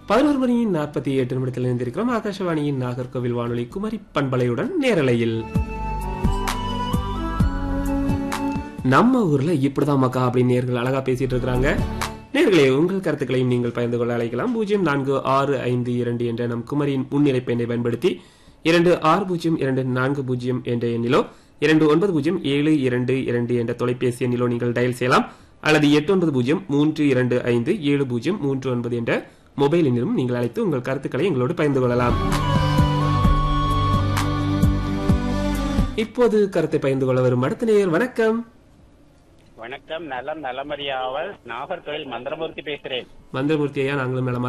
பதினோரு மணி நாற்பத்தி எட்டு நிமிடத்தில் இணைந்திருக்கிறோம் ஆகாஷவாணியின் நாகர்கோவில் வானொலி குமரி பண்பலையுடன் நேரலையில் நம்ம ஊர்ல இப்படிதான் மக்கா அப்படின்னு நேர்கள் அழகா பேசிட்டு இருக்கிறாங்க நேர்களே உங்கள் கருத்துக்களையும் நீங்கள் பகிர்ந்து கொள்ள அழைக்கலாம் பூஜ்ஜியம் நான்கு ஆறு ஐந்து இரண்டு என்ற நம் குமரியின் முன்னிலைப்பு எண்ணை பயன்படுத்தி இரண்டு ஆறு பூஜ்ஜியம் இரண்டு நான்கு பூஜ்ஜியம் என்ற எண்ணிலோ இரண்டு ஒன்பது பூஜ்ஜியம் ஏழு இரண்டு இரண்டு என்ற தொலைபேசி எண்ணிலோ நீங்கள் டயல் செய்யலாம் அல்லது எட்டு ஒன்பது பூஜ்ஜியம் மூன்று இரண்டு ஐந்து ஏழு பூஜ்ஜியம் மூன்று ஒன்பது என்ற மொபைல் எண்ணிலும் நீங்கள் அழைத்து உங்கள் கருத்துக்களை எங்களோடு பகிர்ந்து கொள்ளலாம் இப்போது கருத்தை பகிர்ந்து கொள்ள வரும் அடுத்த நேயர் வணக்கம் வணக்கம் நலம் நலமறியாவல் நாகர்கோவில் மந்திரமூர்த்தி பேசுறேன் மந்திரமூர்த்தி ஐயா நாங்களும் நலமா